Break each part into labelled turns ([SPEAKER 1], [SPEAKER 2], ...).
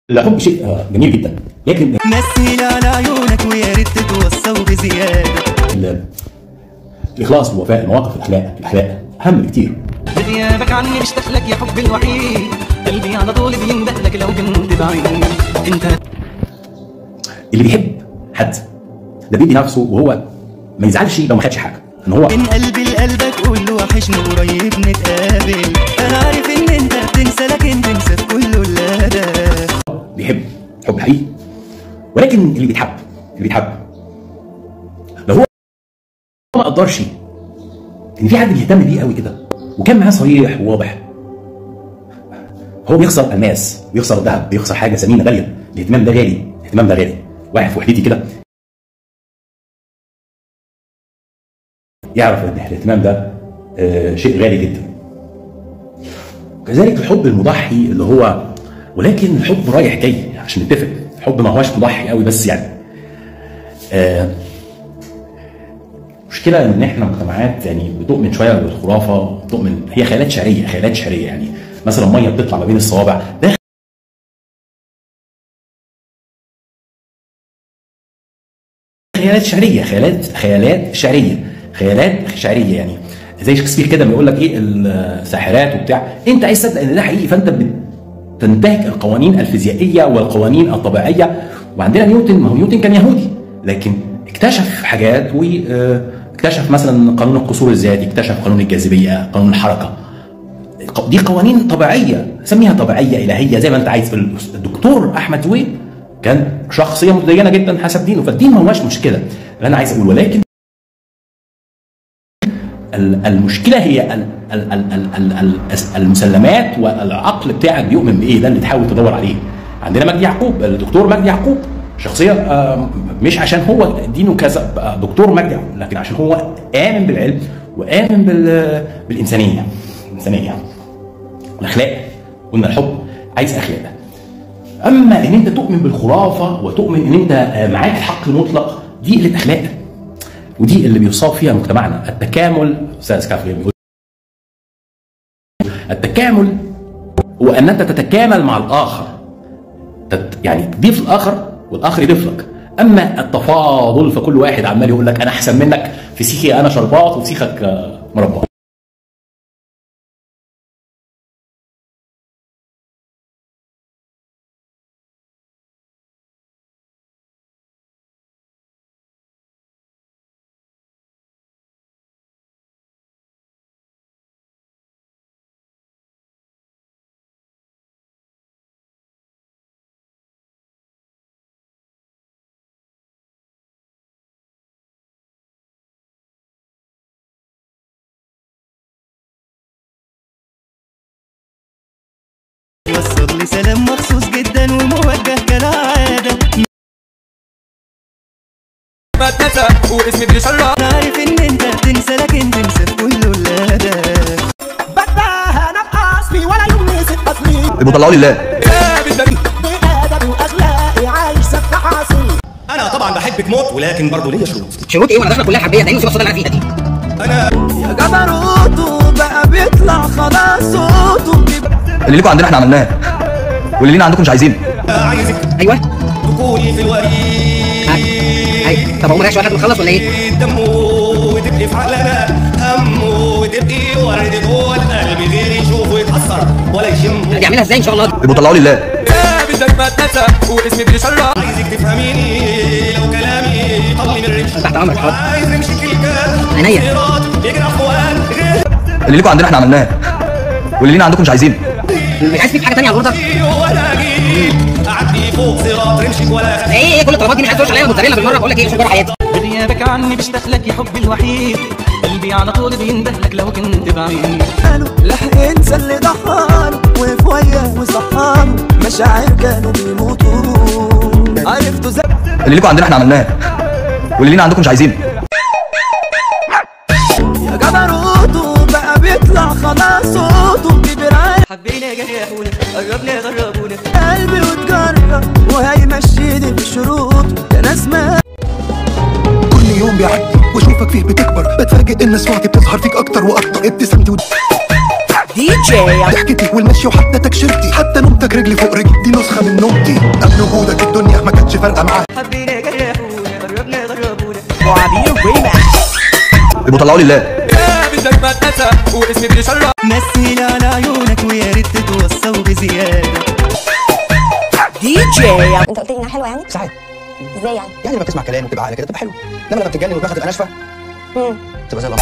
[SPEAKER 1] الحب شيء آه، جميل جدا لكن
[SPEAKER 2] مثل على عيونك ويا ريت تتوصوا بزياده
[SPEAKER 1] ال- الاخلاص والوفاء المواقف الاخلاق الاخلاق اهم بكتير
[SPEAKER 2] بغيابك عني مشتاق لك يا حبي الوحيد قلبي على طول بينده لك لو كنت بعيد انت
[SPEAKER 1] اللي بيحب حد ده بيدي نفسه وهو ما يزعلش لو ما خدش حاجه ان هو
[SPEAKER 2] من قلبي لقلبك قول له وحشني قريب نتقابل انا عارف ان انت بتنسى لكن تنسى في كله لا ده
[SPEAKER 1] بيحب حب حقيقي ولكن اللي بيتحب اللي بيتحب لو هو ما قدرش ان في حد بيهتم بيه قوي كده وكان معاه صريح وواضح هو بيخسر الماس بيخسر ذهب بيخسر حاجه ثمينه غاليه الاهتمام ده غالي الاهتمام ده غالي واحد في وحدتي كده يعرف ان الاهتمام ده آه، شيء غالي جدا كذلك الحب المضحي اللي هو ولكن الحب رايح جاي عشان نتفق الحب ما هوش مضحي قوي بس يعني آه مشكلة ان احنا مجتمعات يعني بتؤمن شوية بالخرافة بتؤمن هي خيالات شعرية خيالات شعرية يعني مثلا مية بتطلع ما بين الصوابع ده خيالات شعريه خيالات خيالات شعريه خيالات شعريه يعني زي شكسبير كده بيقول لك ايه الساحرات وبتاع انت عايز تصدق ان ده حقيقي فانت بتنتهك القوانين الفيزيائيه والقوانين الطبيعيه وعندنا نيوتن ما هو نيوتن كان يهودي لكن اكتشف حاجات واكتشف مثلا قانون القصور الذاتي اكتشف قانون الجاذبيه قانون الحركه دي قوانين طبيعيه سميها طبيعيه الهيه زي ما انت عايز الدكتور احمد زويل كان شخصيه متدينه جدا حسب دينه فالدين ما هوش مشكله اللي انا عايز اقول ولكن ال- المشكله هي ال- ال- ال- ال- ال- ال- المسلمات والعقل بتاعك بيؤمن بايه ده اللي تحاول تدور عليه عندنا مجدي يعقوب الدكتور مجدي يعقوب شخصيه آه، مش عشان هو دينه كذا بقى دكتور مجدي يعقوب لكن عشان هو امن بالعلم وامن بال- بالانسانيه الانسانيه الاخلاق قلنا الحب عايز اخلاق اما ان انت تؤمن بالخرافه وتؤمن ان انت آه، معاك الحق المطلق دي قله اخلاق ودي اللي بيصاب فيها مجتمعنا التكامل استاذ كافي بيقول التكامل هو ان انت تتكامل مع الاخر تت يعني تضيف الاخر والاخر يضيف لك اما التفاضل فكل واحد عمال يقول لك انا احسن منك في سيخي انا شربات وفي سيخك آه، مربى
[SPEAKER 2] وصل لي سلام مخصوص جدا وموجه كالعاده
[SPEAKER 3] بتنسى واسمي بيشرف
[SPEAKER 2] انا عارف ان انت بتنسى لكن تنسى في كله لا ده
[SPEAKER 4] بتباهى انا باصلي ولا يومي ست اصلي
[SPEAKER 5] يبقوا طلعوا لي الله
[SPEAKER 3] بالدم
[SPEAKER 4] بادبي واخلاقي عايش في عاصي
[SPEAKER 6] انا طبعا بحبك موت ولكن برضه ليا شروط
[SPEAKER 7] شروط ايه وانا داخله كلها حربيه تاني وسيبك الصوت اللي انا فيها دي
[SPEAKER 3] انا
[SPEAKER 2] يا جبروته بقى بيطلع خلاص صوته بيبقى
[SPEAKER 5] اللي ليكوا عندنا احنا عملناه واللي لينا عندكم مش عايزينه
[SPEAKER 6] عايزك
[SPEAKER 7] ايوه
[SPEAKER 6] تكوني في الوريد
[SPEAKER 7] ايوه طب هو مريح شويه لحد ما نخلص ولا ايه
[SPEAKER 6] دمه وتبقي في عقلنا همه وتبقي ورد جوه القلب غير يشوفه يتأثر ولا يشمه
[SPEAKER 7] دي اعملها ازاي ان شاء الله
[SPEAKER 5] يبقوا طلعوا لي الله
[SPEAKER 3] بالدم بتنسى واسمي بيشرف
[SPEAKER 6] عايزك تفهميني لو كلامي طلي من رمش
[SPEAKER 7] تحت امرك حاضر
[SPEAKER 6] عايز نمشي كلكات
[SPEAKER 7] عينيا.
[SPEAKER 6] صراط يجرح فؤاد غير
[SPEAKER 5] اللي ليكوا عندنا احنا عملناه واللي لينا عندكم مش عايزينه
[SPEAKER 7] مش عايز فيك حاجه تانيه على البورده
[SPEAKER 6] ولا جيل اعدي فوق صراط رمشك ولا خفيف
[SPEAKER 7] ايه ايه كل الطلبات دي مش عايز تخش عليا موتزاريلا بالمره بقول لك ايه مش مجرد حياتي
[SPEAKER 2] بغيابك عني بشتاق لك يا حبي الوحيد قلبي على طول بينده لك لو كنت بعيد لا انسى اللي ضحاله وفي وياه وصحاله مشاعر كانوا بيموتوا عرفتوا زي
[SPEAKER 5] اللي ليكوا عندنا احنا عملناه واللي لينا عندكم مش عايزينه
[SPEAKER 2] يا جبروته بقى بيطلع خلاص صوته كبر على
[SPEAKER 7] حبينا جرحونا قربنا غربونا
[SPEAKER 2] قلبي وتجرب وهيمشيني بشروط يا ناس ما
[SPEAKER 8] كل يوم بيعدي واشوفك فيه بتكبر بتفاجئ ان صفاتي بتظهر فيك اكتر واكتر ابتسامتي ود... ضحكتي والمشي وحتى تكشيرتي حتى نومتك رجلي فوق رجلي دي نسخة من نومتي قبل وجودك الدنيا ما كانتش فارقة معايا
[SPEAKER 2] حبينا جرحونا غربنا غربونا وعبير ريماكس
[SPEAKER 5] يبقوا طلعوا لي الله
[SPEAKER 3] يا بدك ما تنسى واسمي بيشرف
[SPEAKER 2] مثل على عيونك ويا ريت تتوصوا بزيادة دي جي
[SPEAKER 9] انت قلت لي انها حلوه يعني
[SPEAKER 8] ساعات
[SPEAKER 9] ازاي يعني
[SPEAKER 8] يعني لما بتسمع كلام وتبقى عقل كده تبقى حلو انما لما بتتجنن ودماغك تبقى ناشفة
[SPEAKER 9] امم
[SPEAKER 8] تبقى زي القمر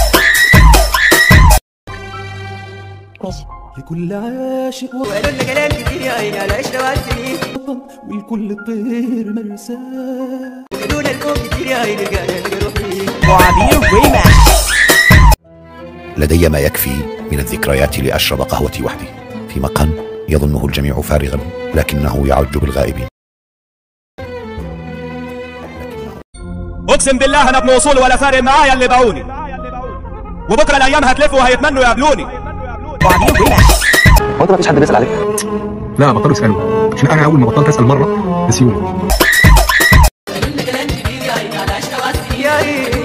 [SPEAKER 9] ماشي
[SPEAKER 2] لكل عاشق وقالوا لنا كلام كتير يا عيني على عشرة وعالسنين والكل طير مرساه وقالوا لنا الكون كتير يا عيني رجعنا نجرب فيه وعبير ريماكس
[SPEAKER 10] لدي ما يكفي من الذكريات لأشرب قهوتي وحدي في مقهى يظنه الجميع فارغا لكنه يعج بالغائبين
[SPEAKER 3] اقسم بالله انا ابن اصول ولا فارق معايا اللي باعوني وبكره الايام هتلف وهيتمنوا يقابلوني
[SPEAKER 2] وعبير ريماكس
[SPEAKER 8] هو انت مفيش حد بيسأل عليك
[SPEAKER 11] لا بطلوا يسالوا عشان انا اول ما بطلت اسال مره نسيوني
[SPEAKER 2] يا عيني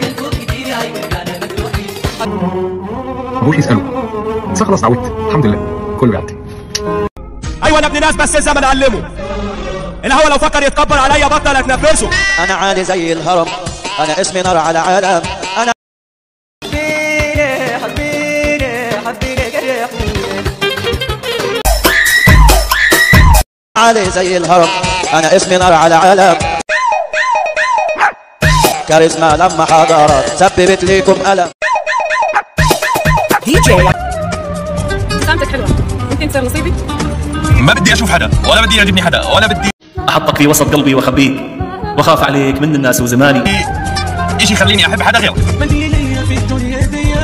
[SPEAKER 11] ما بقوش يسالوا بس خلاص اتعودت الحمد لله كله بيعدي
[SPEAKER 3] ايوه انا ابن ناس بس الزمن علمه الهوا لو فكر يتكبر عليا بطل اتنفسه
[SPEAKER 2] انا عالي زي الهرم انا اسمي نار على عالم انا حبينا حبينا حبينا جرحونا عالي زي الهرم انا اسمي نار على عالم كاريزما لما حضرت سببت ليكم الم دي جي
[SPEAKER 12] ابتسامتك حلوه ممكن تصير نصيبي
[SPEAKER 3] ما بدي اشوف حدا ولا بدي يعجبني حدا ولا بدي
[SPEAKER 1] احطك في وسط قلبي واخبيك واخاف عليك من الناس وزماني
[SPEAKER 3] شيء يخليني احب حدا غيرك
[SPEAKER 2] في الدنيا دي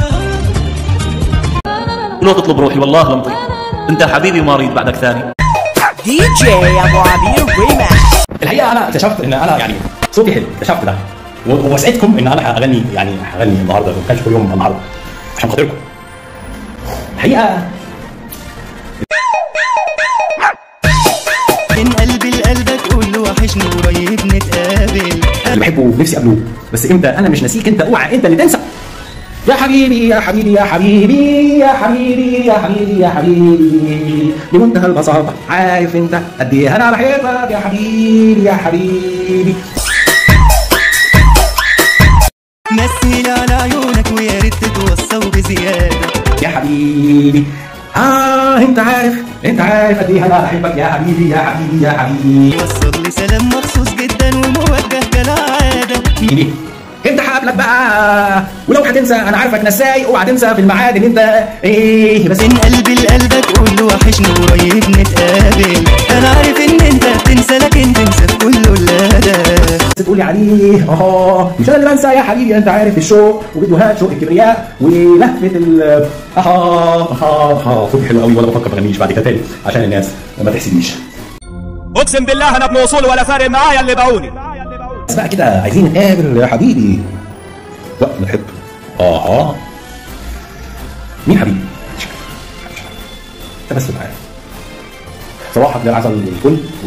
[SPEAKER 1] ولو تطلب روحي والله لمطي انت حبيبي وما اريد بعدك ثاني
[SPEAKER 2] دي جي ابو عبير ريماكس
[SPEAKER 1] الحقيقه انا اكتشفت ان انا يعني صوتي حلو اكتشفت ده و- ووسعتكم ان انا هغني يعني هغني النهارده ما كانش كل يوم النهارده عشان خاطركم الحقيقه
[SPEAKER 2] من قلبي لقلبك قول له وحشني قريب نتقابل
[SPEAKER 1] اللي بحبه ونفسي اقابله بس امتى انا مش ناسيك انت اوعى انت اللي تنسى يا حبيبي يا حبيبي يا حبيبي يا حبيبي يا حبيبي يا حبيبي بمنتهى البساطة عارف انت قد ايه انا بحبك يا حبيبي يا حبيبي
[SPEAKER 2] مثل على عيونك ويا ريت تتوصوا بزيادة
[SPEAKER 1] يا حبيبي اه انت عارف انت عارف قد ايه انا بحبك يا حبيبي يا حبيبي يا حبيبي
[SPEAKER 2] وصل لي سلام مخصوص جدا وموجه كالعادة
[SPEAKER 1] حبيبي انت هقابلك بقى ولو هتنسى انا عارفك نساي اوعى تنسى في الميعاد ان انت ايه بس
[SPEAKER 2] من قلبي لقلبك قول له وحشني قريب نتقابل انا عارف ان انت بتنسى لكن تنسى في كل ولادة
[SPEAKER 1] تقولي عليه اه مش انا اللي بنسى يا حبيبي انت عارف الشوق وفيديوهات شوق الكبرياء ولهفه ال اه اه اه صوتي حلو قوي ولا بفكر بغنيش بعد كده تاني عشان الناس ما تحسدنيش
[SPEAKER 3] اقسم بالله انا ابن اصول ولا فارق معايا اللي باعوني
[SPEAKER 1] بس بقى كده عايزين نتقابل يا حبيبي وقت نحب اه اه مين حبيبي؟ مش عارف. مش عارف. انت بس تبقى عارف صباحك زي العسل الفل و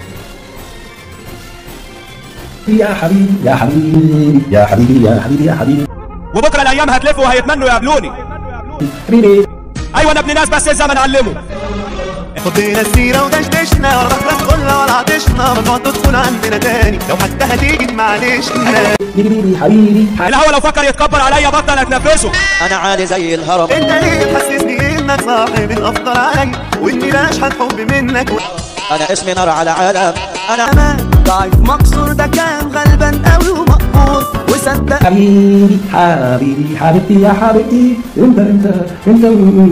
[SPEAKER 1] يا حبيبي يا حبيبي يا حبيبي يا حبيبي يا حبيبي
[SPEAKER 3] وبكره الايام هتلف وهيتمنوا يقابلوني
[SPEAKER 1] حبيبي
[SPEAKER 3] ايوه انا ابن ناس بس الزمن علمه
[SPEAKER 6] خدينا السيرة ودشدشنا ولا دخلنا كلنا ولا عطشنا ممنوع تدخل عندنا تاني لو حتى هتيجي معلش
[SPEAKER 1] حبيبي حبيبي
[SPEAKER 3] الهوا لو فكر يتكبر عليا بطل اتنفسه
[SPEAKER 2] انا عالي زي الهرم
[SPEAKER 6] انت ليه تحسسني انك صاحب الافضل علي واني بشحت حب منك و...
[SPEAKER 2] انا اسمي نار على عالم انا امان ضعيف مكسور ده كان غلبان قوي ومقهور وصدق
[SPEAKER 1] حبيبي حبيبي حبيبتي يا حبيبتي انت انت انت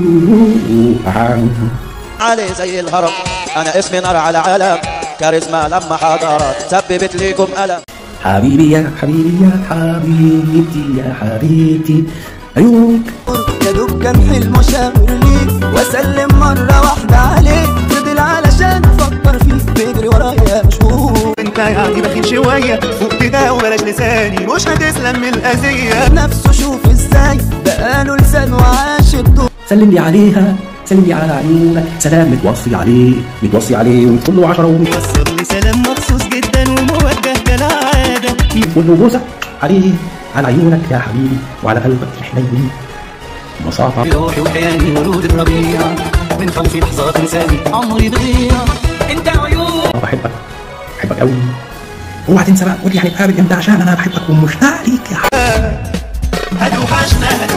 [SPEAKER 2] عالي زي الهرم انا اسمي نار على عالم كاريزما لما حضرت سببت ليكم الم
[SPEAKER 1] حبيبي يا حبيبي يا حبيبتي يا حبيبتي عيونك
[SPEAKER 2] يا دوب كان حلم شاور ليك واسلم مره واحده عليك فضل علشان افكر فيك بيجري ورايا مشهور
[SPEAKER 6] انت يعني بخيل شوية فوق كده وبلاش لساني مش هتسلم من الأذية
[SPEAKER 2] نفسه شوف ازاي بقاله لسان وعاش الدور
[SPEAKER 1] سلم لي عليها سلم لي على عيونك سلام متوصي عليه متوصي عليه وتقول له 10 ومية
[SPEAKER 2] وصل لي سلام مخصوص جدا وموجه كالعاده
[SPEAKER 1] تقول له بوسه عليه على عيونك يا حبيبي وعلى قلبك الحنين ببساطه
[SPEAKER 2] روحي وكياني ورود الربيع من خوفي لحظة تنساني عمري بضيع انت عيون
[SPEAKER 1] بحبك بحبك قوي اوعى تنسى بقى قول يعني بقابل امتى عشان انا بحبك ومشتاق ليك يا
[SPEAKER 6] هتوحشنا